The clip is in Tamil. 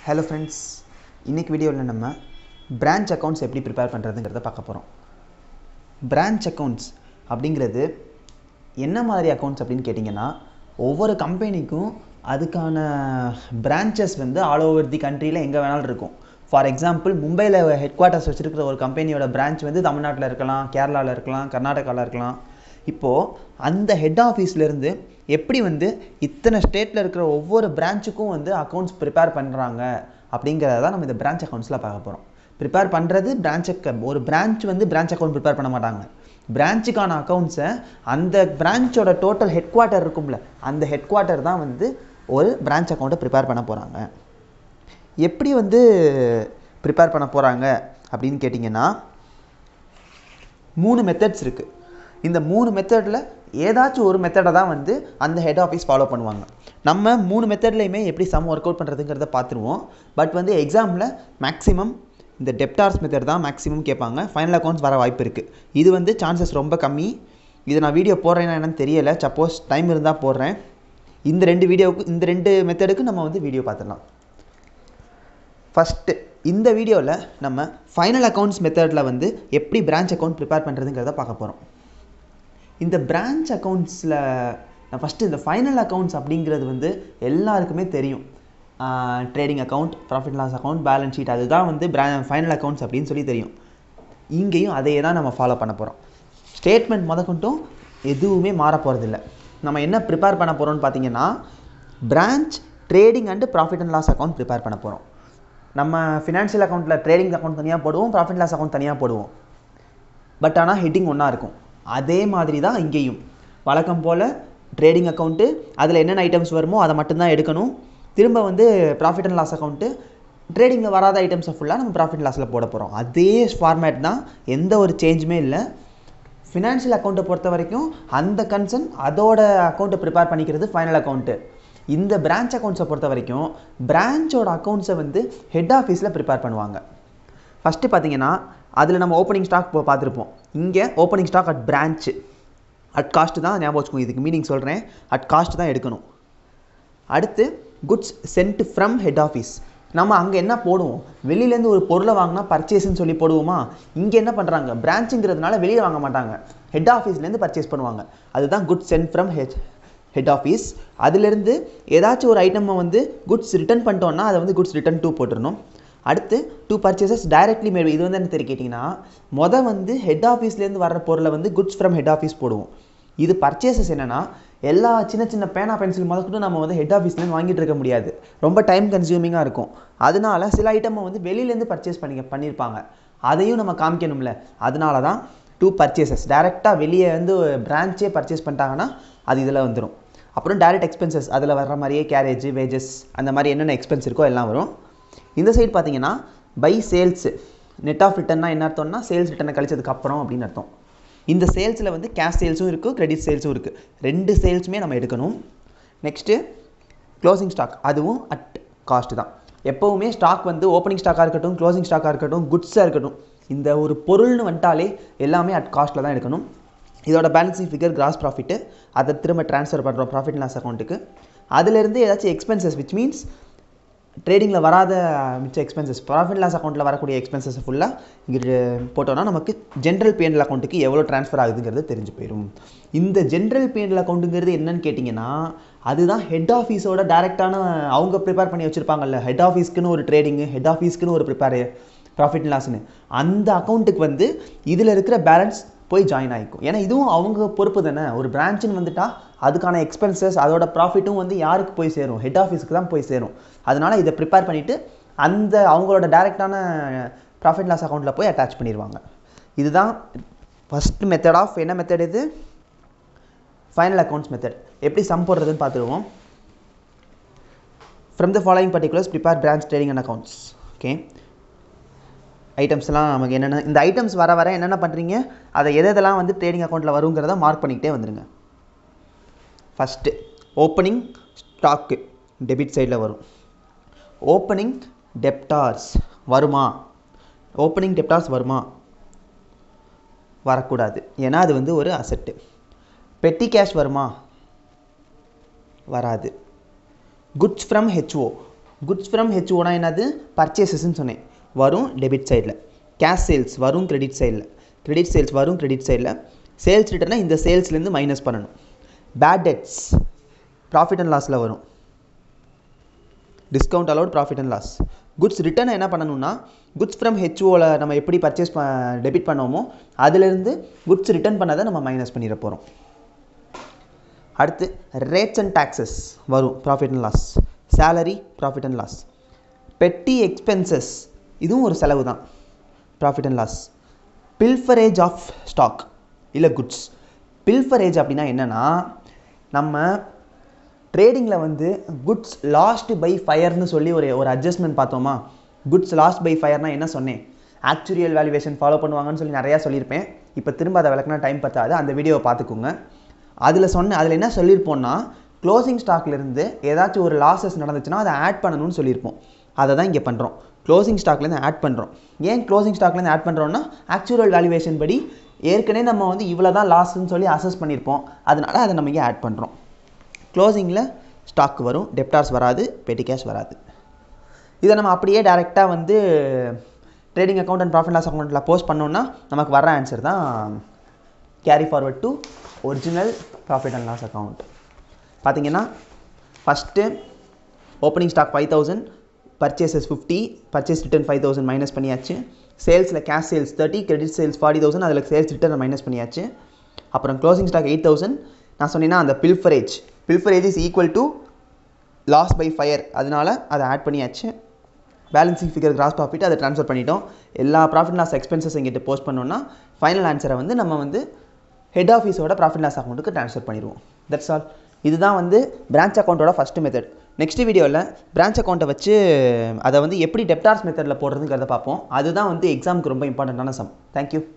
ஹலோ ஃப்ரெண்ட்ஸ் இன்றைக்கி வீடியோவில் நம்ம பிரான்ச் அக்கௌண்ட்ஸ் எப்படி ப்ரிப்பேர் பண்ணுறதுங்கிறத பார்க்க போகிறோம் பிரான்ச் அக்கௌண்ட்ஸ் அப்படிங்கிறது என்ன மாதிரி அக்கௌண்ட்ஸ் அப்படின்னு கேட்டிங்கன்னா ஒவ்வொரு கம்பெனிக்கும் அதுக்கான பிரான்ச்சஸ் வந்து ஆல் ஓவர் தி கண்ட்ரியில் எங்கே வேணாலும் இருக்கும் ஃபார் எக்ஸாம்பிள் மும்பையில் ஹெட் குவார்ட்டர்ஸ் வச்சுருக்கிற ஒரு கம்பெனியோட பிரான்ச் வந்து தமிழ்நாட்டில் இருக்கலாம் கேரளாவில் இருக்கலாம் கர்நாடகாவில் இருக்கலாம் இப்போது அந்த ஹெட் ஆஃபீஸ்லேருந்து எப்படி வந்து இத்தனை ஸ்டேட்டில் இருக்கிற ஒவ்வொரு பிரான்ச்சுக்கும் வந்து அக்கௌண்ட்ஸ் ப்ரிப்பேர் பண்ணுறாங்க அப்படிங்கிறத தான் நம்ம இந்த பிரான்ச் அக்கௌண்ட்ஸில் பார்க்க போகிறோம் ப்ரிப்பேர் பண்ணுறது பிரான்ச் ஒரு பிரான்ச் வந்து பிரான்ச் அக்கௌண்ட் ப்ரிப்பேர் பண்ண மாட்டாங்க பிரான்ச்சுக்கான அக்கௌண்ட்ஸை அந்த பிரான்ச்சோட டோட்டல் ஹெட் குவார்ட்டர் இருக்கும்ல அந்த ஹெட் குவார்ட்டர் தான் வந்து ஒரு பிரான்ச் அக்கௌண்ட்டை ப்ரிப்பேர் பண்ண போகிறாங்க எப்படி வந்து ப்ரிப்பேர் பண்ண போகிறாங்க அப்படின்னு கேட்டிங்கன்னா மூணு மெத்தட்ஸ் இருக்குது இந்த மூணு மெத்தடில் ஏதாச்சும் ஒரு மெத்தடை தான் வந்து அந்த ஹெட் ஆஃபீஸ் ஃபாலோ பண்ணுவாங்க நம்ம மூணு மெத்தட்லையுமே எப்படி சம் ஒர்க் அவுட் பண்ணுறதுங்கிறத பார்த்துருவோம் பட் வந்து எக்ஸாமில் மேக்ஸிமம் இந்த டெப்டார்ஸ் மெத்தட் தான் மேக்ஸிமம் கேட்பாங்க ஃபைனல் அக்கௌண்ட்ஸ் வர வாய்ப்பு இருக்குது இது வந்து சான்சஸ் ரொம்ப கம்மி இது நான் வீடியோ போடுறேன்னா என்னன்னு தெரியலை சப்போஸ் டைம் இருந்தால் போடுறேன் இந்த ரெண்டு வீடியோவுக்கு இந்த ரெண்டு மெத்தடுக்கு நம்ம வந்து வீடியோ பார்த்துடலாம் ஃபஸ்ட்டு இந்த வீடியோவில் நம்ம ஃபைனல் அக்கௌண்ட்ஸ் மெத்தடில் வந்து எப்படி பிரான்ச் அக்கௌண்ட் ப்ரிப்பேர் பண்ணுறதுங்கிறத பார்க்க போகிறோம் இந்த பிரான்ச் அக்கௌண்ட்ஸில் நான் ஃபஸ்ட்டு இந்த ஃபைனல் அக்கௌண்ட்ஸ் அப்படிங்கிறது வந்து எல்லாருக்குமே தெரியும் trading account profit loss account balance sheet அதுதான் வந்து பிரா ஃபைனல் அக்கௌண்ட்ஸ் அப்படின்னு சொல்லி தெரியும் இங்கேயும் அதே தான் நம்ம ஃபாலோ பண்ண போகிறோம் ஸ்டேட்மெண்ட் முதற்கொண்டும் எதுவுமே மாற போகிறதில்ல நம்ம என்ன ப்ரிப்பேர் பண்ண போகிறோம்னு பார்த்தீங்கன்னா branch trading and profit and loss account prepare பண்ண போகிறோம் நம்ம ஃபினான்ஷியல் அக்கௌண்ட்டில் ட்ரேடிங் அக்கௌண்ட் தனியாக போடுவோம் ப்ராஃபிட் லாஸ் அக்கௌண்ட் தனியாக போடுவோம் பட் ஆனால் ஹெட்டிங் ஒன்றா இருக்கும் அதே மாதிரி தான் இங்கேயும் வழக்கம் போல் ட்ரேடிங் அக்கௌண்ட்டு அதில் என்னென்ன ஐட்டம்ஸ் வருமோ அதை மட்டும்தான் எடுக்கணும் திரும்ப வந்து ப்ராஃபிட் அண்ட் லாஸ் அக்கௌண்ட்டு ட்ரேடிங்கில் வராத ஐட்டம்ஸை ஃபுல்லாக நம்ம ப்ராஃபிட் லாஸில் போட போகிறோம் அதே ஃபார்மேட் தான் எந்த ஒரு சேஞ்சுமே இல்லை ஃபினான்ஷியல் அக்கௌண்ட்டை பொறுத்த வரைக்கும் அந்த கன்சர்ன் அதோட அக்கௌண்ட்டை ப்ரிப்பேர் பண்ணிக்கிறது ஃபைனல் அக்கௌண்ட்டு இந்த பிரான்ச் அக்கௌண்ட்ஸை பொறுத்த வரைக்கும் பிரான்ச்சோட அக்கௌண்ட்ஸை வந்து ஹெட் ஆஃபீஸில் ப்ரிப்பேர் பண்ணுவாங்க ஃபஸ்ட்டு பார்த்தீங்கன்னா அதில் நம்ம ஓப்பனிங் ஸ்டாக் இப்போ பார்த்துருப்போம் இங்கே opening stock at branch at cost தான் ஞாபகம் வச்சுக்கோங்க இதுக்கு மீனிங் சொல்கிறேன் அட் காஸ்ட் தான் எடுக்கணும் அடுத்து goods sent from head office நம்ம அங்கே என்ன போடுவோம் வெளியிலேருந்து ஒரு பொருளை வாங்கினா பர்ச்சேஸ்ன்னு சொல்லி போடுவோமா இங்கே என்ன பண்ணுறாங்க பிரான்ச்சுங்கிறதுனால வெளியே வாங்க மாட்டாங்க ஹெட் ஆஃபீஸ்லேருந்து பர்ச்சேஸ் பண்ணுவாங்க அதுதான் goods sent from head head office அதுலேருந்து ஏதாச்சும் ஒரு ஐட்டமை வந்து குட்ஸ் ரிட்டர்ன் பண்ணிட்டோன்னா அதை வந்து குட்ஸ் ரிட்டர்ன் டூ போட்டுருணும் அடுத்து டூ பர்ச்சேசஸ் டைரக்ட்லி மேட் இது வந்து என்ன தெரிய கேட்டிங்கன்னா மொதல் வந்து ஹெட் ஆஃபீஸ்லேருந்து வர்ற பொருளை வந்து குட்ஸ் ஃப்ரம் ஹெட் ஆஃபீஸ் போடுவோம் இது பர்ச்சேசஸ் என்னென்னா எல்லா சின்ன சின்ன பேனா பென்சில் முதற்கொண்டு நம்ம வந்து ஹெட் ஆஃபீஸ்லேருந்து வாங்கிட்டு இருக்க முடியாது ரொம்ப டைம் கன்சியூமிங்காக இருக்கும் அதனால சில ஐட்டமை வந்து வெளியிலேருந்து பர்ச்சேஸ் பண்ணி பண்ணியிருப்பாங்க அதையும் நம்ம காமிக்கணும்ல அதனால தான் டூ பர்ச்சேசஸ் டேரெக்டாக வெளியே வந்து பிரான்ச்சே பர்ச்சேஸ் பண்ணிட்டாங்கன்னா அது இதில் வந்துடும் அப்புறம் டேரெக்ட் எக்ஸ்பென்சஸ் அதில் வர்ற மாதிரியே கேரேஜ் வேஜஸ் அந்த மாதிரி என்னென்ன எக்ஸ்பென்ஸ் இருக்கோ எல்லாம் வரும் இந்த சைடு பார்த்தீங்கன்னா பை சேல்ஸு நெட் ஆஃப் ரிட்டர்னா என்ன அர்த்தம்னா சேல்ஸ் ரிட்டர்னை கழிச்சதுக்கு அப்புறம் அப்படின்னு அர்த்தம் இந்த சேல்ஸில் வந்து கேஷ் சேல்ஸும் இருக்குது கிரெடிட் சேல்ஸும் இருக்குது ரெண்டு சேல்ஸுமே நம்ம எடுக்கணும் நெக்ஸ்ட்டு க்ளோசிங் ஸ்டாக் அதுவும் அட் காஸ்ட் தான் எப்போவுமே ஸ்டாக் வந்து ஓப்பனிங் ஸ்டாக்காக இருக்கட்டும் க்ளோசிங் ஸ்டாக்காக இருக்கட்டும் குட்ஸாக இருக்கட்டும் இந்த ஒரு பொருள்னு வந்துட்டாலே எல்லாமே அட் காஸ்ட்டில் தான் எடுக்கணும் இதோட பேலன்சிங் ஃபிகர் கிராஸ் ப்ராஃபிட்டு அதை திரும்ப ட்ரான்ஸ்ஃபர் பண்ணுறோம் ப்ராஃபிட் லாஸ் அக்கௌண்ட்டுக்கு அதுலேருந்து ஏதாச்சும் எக்ஸ்பென்சஸ் விச் மீன்ஸ் ட்ரேடிங்கில் வராத மிச்ச எக்ஸ்பென்சஸ் ப்ராஃபிட் லாஸ் அக்கௌண்ட்டில் வரக்கூடிய எக்ஸ்பென்சஸ் ஃபுல்லாக இங்கே போட்டோன்னா நமக்கு ஜென்ரல் பிஎன்எல் அக்கௌண்ட்டுக்கு எவ்வளோ ட்ரான்ஸ்ஃபர் ஆகுதுங்கிறது தெரிஞ்சு போயிடும் இந்த ஜென்ரல் பிஎன்எல் அக்கௌண்ட்டுங்கிறது என்னன்னு கேட்டிங்கன்னா அதுதான் ஹெட் ஆஃபீஸோட டேரெக்டான அவங்க ப்ரிப்பேர் பண்ணி வச்சுருப்பாங்கல்ல ஹெட் ஆஃபீஸ்க்குன்னு ஒரு ட்ரேடிங்கு ஹெட் ஆஃபீஸ்க்குன்னு ஒரு ப்ரிப்பேர் ப்ராஃபிட் லாஸ்னு அந்த அக்கௌண்ட்டுக்கு வந்து இதில் இருக்கிற பேலன்ஸ் போய் ஜாயின் ஆகிக்கும் ஏன்னா இதுவும் அவங்க பொறுப்பு தானே ஒரு பிரான்ச்சுன்னு வந்துட்டால் அதுக்கான எக்ஸ்பென்சஸ் அதோட ப்ராஃபிட்டும் வந்து யாருக்கு போய் சேரும் ஹெட் ஆஃபீஸ்க்கு தான் போய் சேரும் அதனால் இதை ப்ரிப்பேர் பண்ணிவிட்டு அந்த அவங்களோட டேரெக்டான ப்ராஃபிட் லாஸ் அக்கௌண்ட்டில் போய் அட்டாச் பண்ணிடுவாங்க இதுதான் ஃபஸ்ட் மெத்தட் ஆஃப் என்ன மெத்தட் இது ஃபைனல் அக்கௌண்ட்ஸ் மெத்தட் எப்படி சம் போடுறதுன்னு பார்த்துருவோம் from the following particulars prepare branch trading and accounts okay ஐட்டம்ஸ்லாம் நமக்கு என்னென்ன இந்த ஐட்டம்ஸ் வர வர என்னென்ன பண்ணுறீங்க அதை எது எதெல்லாம் வந்து ட்ரேடிங் அக்கௌண்ட்டில் வருங்கிறத மார்க் பண்ணிக்கிட்டே வந்துடுங்க ஃபஸ்ட்டு ஓப்பனிங் ஸ்டாக்கு டெபிட் சைடில் வரும் ஓப்பனிங் டெப்டார்ஸ் வருமா ஓப்பனிங் டெப்டார்ஸ் வருமா வரக்கூடாது ஏன்னா அது வந்து ஒரு அசட்டு பெட்டி கேஷ் வருமா வராது goods from HO goods from ஹெச்ஓனா என்னது பர்ச்சேசஸ்ன்னு சொன்னேன் வரும் டெபிட் சைடில் கேஷ் சேல்ஸ் வரும் கிரெடிட் சைடில் கிரெடிட் சேல்ஸ் வரும் கிரெடிட் சைடில் சேல்ஸ் ரிட்டர்னை இந்த சேல்ஸ்லேருந்து மைனஸ் பண்ணணும் பேட் டெட்ஸ் ப்ராஃபிட் அண்ட் லாஸில் வரும் discount allowed profit and loss goods return என்ன பண்ணணும்னா குட்ஸ் ஃப்ரம் ஹெச்ஓவில் நம்ம எப்படி பர்ச்சேஸ் ப டெபிட் பண்ணோமோ அதுலேருந்து குட்ஸ் ரிட்டர்ன் பண்ணதை நம்ம மைனஸ் பண்ணிட போகிறோம் அடுத்து ரேட்ஸ் அண்ட் டேக்ஸஸ் வரும் profit and loss salary profit and loss petty expenses இதுவும் ஒரு செலவு தான் profit and loss pilferage of stock இல்லை குட்ஸ் பில்ஃபரேஜ் அப்படின்னா என்னென்னா நம்ம ட்ரேடிங்கில் வந்து குட்ஸ் லாஸ்ட் பை ஃபயர்னு சொல்லி ஒரு ஒரு அட்ஜஸ்ட்மெண்ட் பார்த்தோமா குட்ஸ் லாஸ்ட் பை ஃபயர்னா என்ன சொன்னேன் ஆக்சுரியல் வேல்யூவேஷன் ஃபாலோ பண்ணுவாங்கன்னு சொல்லி நிறையா சொல்லியிருப்பேன் இப்போ திரும்ப அதை விளக்குனா டைம் பத்தாது அந்த வீடியோவை பார்த்துக்கோங்க அதில் சொன்ன அதில் என்ன சொல்லியிருப்போம்னா க்ளோசிங் ஸ்டாக்லேருந்து ஏதாச்சும் ஒரு லாஸஸ் நடந்துச்சுன்னா அதை ஆட் பண்ணணும்னு சொல்லியிருப்போம் அதை தான் இங்கே பண்ணுறோம் க்ளோசிங் ஸ்டாக்லேருந்து ஆட் பண்ணுறோம் ஏன் க்ளோசிங் ஸ்டாக்லேருந்து ஆட் பண்ணுறோம்னா ஆக்சுவல் வேல்யூவேஷன் படி ஏற்கனவே நம்ம வந்து இவ்வளோ தான் லாஸ்ன்னு சொல்லி அசஸ் பண்ணியிருப்போம் அதனால அதை நம்ம இங்கே ஆட் பண்ணுறோம் க்ளோசிங்கில் ஸ்டாக் வரும் டெப்டார்ஸ் வராது பெட்டி கேஷ் வராது இதை நம்ம அப்படியே டேரெக்டாக வந்து trading account and profit loss அக்கௌண்ட்டில் போஸ்ட் பண்ணோன்னா நமக்கு வர ஆன்சர் தான் carry forward to original profit and loss account பார்த்தீங்கன்னா first opening stock five thousand purchases fifty purchase return five thousand minus பண்ணியாச்சு சேல்ஸில் cash sales thirty credit sales forty thousand அதில் சேல்ஸ் ரிட்டர்ன் மைனஸ் பண்ணியாச்சு அப்புறம் க்ளோசிங் ஸ்டாக் எயிட் தௌசண்ட் நான் சொன்னேன்னா அந்த pilferage pilferage is equal to loss by fire அதனால அதை ஆட் பண்ணியாச்சு பேலன்சிங் ஃபிகர் கிராஸ் ப்ராஃபிட் அதை ட்ரான்ஸ்ஃபர் பண்ணிட்டோம் எல்லா ப்ராஃபிட் லாஸ் எக்ஸ்பென்சஸ் எங்கிட்ட போஸ்ட் பண்ணோன்னா ஃபைனல் ஆன்சரை வந்து நம்ம வந்து ஹெட் ஆஃபீஸோட ப்ராஃபிட் லாஸ் அக்கௌண்ட்டுக்கு ட்ரான்ஸ்ஃபர் பண்ணிடுவோம் தட்ஸ் ஆல் இதுதான் வந்து பிரான்ச் அக்கௌண்ட்டோட ஃபஸ்ட்டு மெத்தட் நெக்ஸ்ட் வீடியோவில் பிரான்ச் அக்கௌண்ட்டை வச்சு அதை வந்து எப்படி டெப்டார்ஸ் மெத்தடில் போடுறதுங்கிறத பார்ப்போம் அதுதான் வந்து எக்ஸாமுக்கு ரொம்ப இம்பார்ட்டண்ட்டான சம் தேங்க்யூ